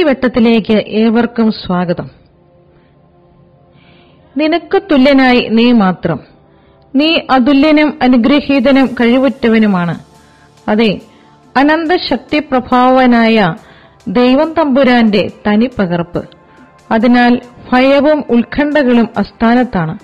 പാഠ്യവട്ടത്തിലേക്ക് ഏവർക്കും സ്വാഗതം നിനക്ക് തുല്യനായി നീ മാത്രം നീ അതുല്യനും അനുഗ്രഹീതനും കഴിവുറ്റവനുമാണ് അതെ അനന്തശക്തി പ്രഭാവനായ ദൈവം തമ്പുരാന്റെ തനിപ്പകർപ്പ് അതിനാൽ ഭയവും ഉത്കണ്ഠകളും അസ്ഥാനത്താണ്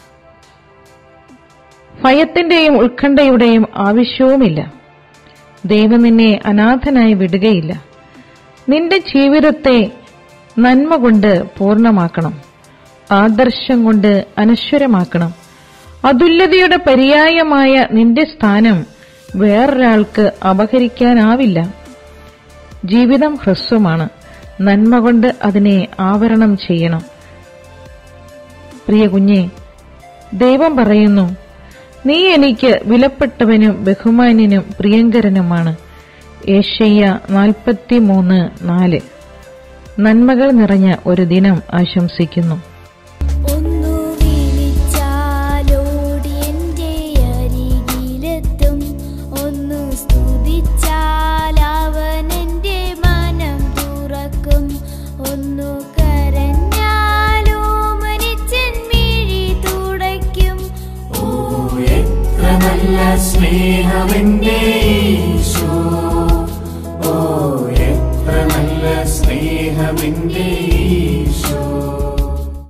ഭയത്തിന്റെയും ഉത്കണ്ഠയുടെയും ആവശ്യവുമില്ല ദൈവം നിന്നെ അനാഥനായി വിടുകയില്ല നിന്റെ ജീവിതത്തെ നന്മ കൊണ്ട് പൂർണ്ണമാക്കണം ആദർശം കൊണ്ട് അനശ്വരമാക്കണം അതുല്യതയുടെ പര്യായമായ നിന്റെ സ്ഥാനം വേറൊരാൾക്ക് അപഹരിക്കാനാവില്ല ജീവിതം ഹ്രസ്വമാണ് നന്മ കൊണ്ട് അതിനെ ആവരണം ചെയ്യണം പ്രിയ കുഞ്ഞെ ദൈവം പറയുന്നു നീ എനിക്ക് വിലപ്പെട്ടവനും ബഹുമാന്യനും പ്രിയങ്കരനുമാണ് ഏഷ്യ നാൽപ്പത്തിമൂന്ന് നാല് നന്മകൾ നിറഞ്ഞ ഒരു ദിനം ആശംസിക്കുന്നു ഒന്നു വിളിച്ചാലോടി എൻ്റെ അരികിലെത്തും ഒന്നു സ്തുതിച്ചാൽ അവൻ എൻ്റെ മനം തുറക്കും ഒന്നു കരഞ്ഞാലോ മരിച്ചൻ മിഴി തുടയ്ക്കും ഓ എത്ര നല്ല സ്നേഹമെന്റെ ഈശോ ഓ എത്ര നല്ല സ്നേഹമെന്റെ